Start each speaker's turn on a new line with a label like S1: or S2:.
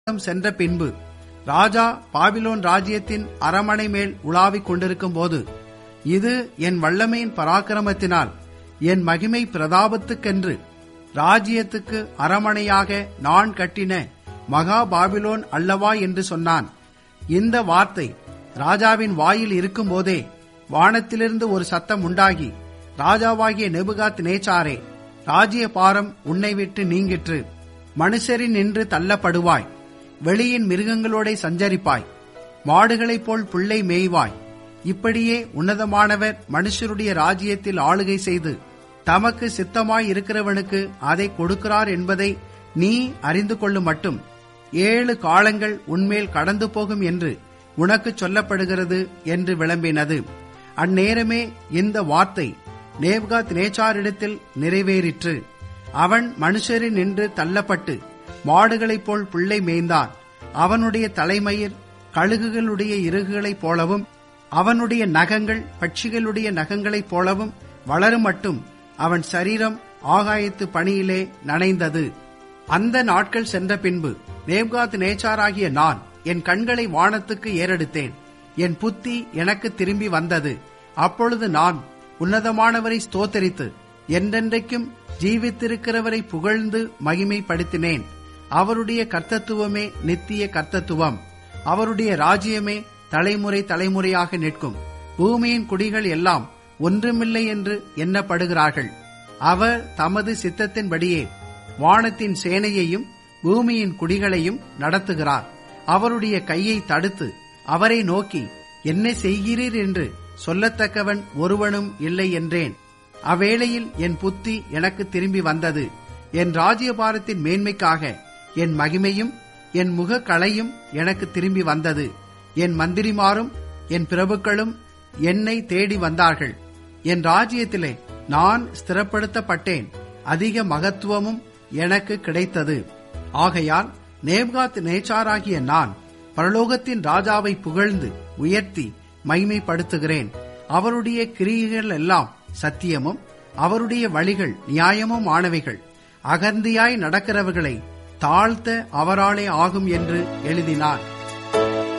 S1: மாதம் சென்ற பின்பு ராஜா பாபிலோன் ராஜ்யத்தின் அரமனை மேல் உலாவிக் கொண்டிருக்கும் போது இது என் வல்லமையின் பராக்கிரமத்தினால் என் மகிமை பிரதாபத்துக்கென்று ராஜ்யத்துக்கு அரமனையாக நான் கட்டின மகா பாபிலோன் அல்லவா என்று சொன்னான் இந்த வார்த்தை ராஜாவின் வாயில் இருக்கும்போதே வானத்திலிருந்து ஒரு சத்தம் உண்டாகி ராஜாவாகிய நெபுகாத் நேச்சாரே ராஜ்ய பாரம் உன்னை விட்டு நீங்கிற்று மனுஷரின் நின்று தள்ளப்படுவாய் வெளியின் மிருகங்களோட சஞ்சரிப்பாய் மாடுகளைப் போல் புள்ளை மேய்வாய் இப்படியே உன்னதமானவர் மனுஷருடைய ராஜ்யத்தில் ஆளுகை செய்து தமக்கு சித்தமாய் இருக்கிறவனுக்கு அதை கொடுக்கிறார் என்பதை நீ அறிந்து கொள்ளும் மட்டும் ஏழு காலங்கள் உன்மேல் கடந்து போகும் என்று உனக்கு சொல்லப்படுகிறது என்று விளம்பினது அந்நேரமே இந்த வார்த்தை நேப்காத் நேச்சாரிடத்தில் நிறைவேறிற்று அவன் மனுஷரின் நின்று தள்ளப்பட்டு மாடுகளைப் போல் புள்ளை மேய்ந்தான் அவனுடைய தலைமயிர் கழுகுகளுடைய இறகுகளைப் போலவும் அவனுடைய நகங்கள் பட்சிகளுடைய நகங்களைப் போலவும் வளரும் மட்டும் அவன் சரீரம் ஆகாயத்து பணியிலே நனைந்தது அந்த நாட்கள் சென்ற பின்பு நேப்காத் நேச்சாராகிய நான் என் கண்களை வானத்துக்கு ஏறெடுத்தேன் என் புத்தி எனக்கு திரும்பி வந்தது அப்பொழுது நான் உன்னதமானவரை ஸ்தோத்தரித்து என்றென்றைக்கும் ஜீவித்திருக்கிறவரை புகழ்ந்து மகிமைப்படுத்தினேன் அவருடைய கர்த்தத்துவமே நித்திய கர்த்தத்துவம் அவருடைய ராஜ்யமே தலைமுறை தலைமுறையாக நிற்கும் பூமியின் குடிகள் எல்லாம் ஒன்றுமில்லை என்று எண்ணப்படுகிறார்கள் அவர் தமது சித்தத்தின்படியே வானத்தின் சேனையையும் பூமியின் குடிகளையும் நடத்துகிறார் அவருடைய கையை தடுத்து அவரை நோக்கி என்ன செய்கிறீர் என்று சொல்லத்தக்கவன் ஒருவனும் இல்லை என்றேன் அவ்வேளையில் என் புத்தி எனக்கு திரும்பி வந்தது என் ராஜ்யபாரத்தின் மேன்மைக்காக என் மகிமையும் என் முக களையும் எனக்கு திரும்பி வந்தது என் மந்திரிமாரும் என் பிரபுக்களும் என்னை தேடி வந்தார்கள் என் ராஜ்யத்திலே நான் ஸ்திரப்படுத்தப்பட்டேன் அதிக மகத்துவமும் எனக்கு கிடைத்தது ஆகையால் நேப்காத் நேச்சாராகிய நான் பரலோகத்தின் ராஜாவை புகழ்ந்து உயர்த்தி மைமைப்படுத்துகிறேன் அவருடைய கிரியைகள் எல்லாம் சத்தியமும் அவருடைய வழிகள் நியாயமும் ஆனவைகள் அகந்தியாய் நடக்கிறவர்களை தாழ்த்த அவராலே ஆகும் என்று எழுதினார்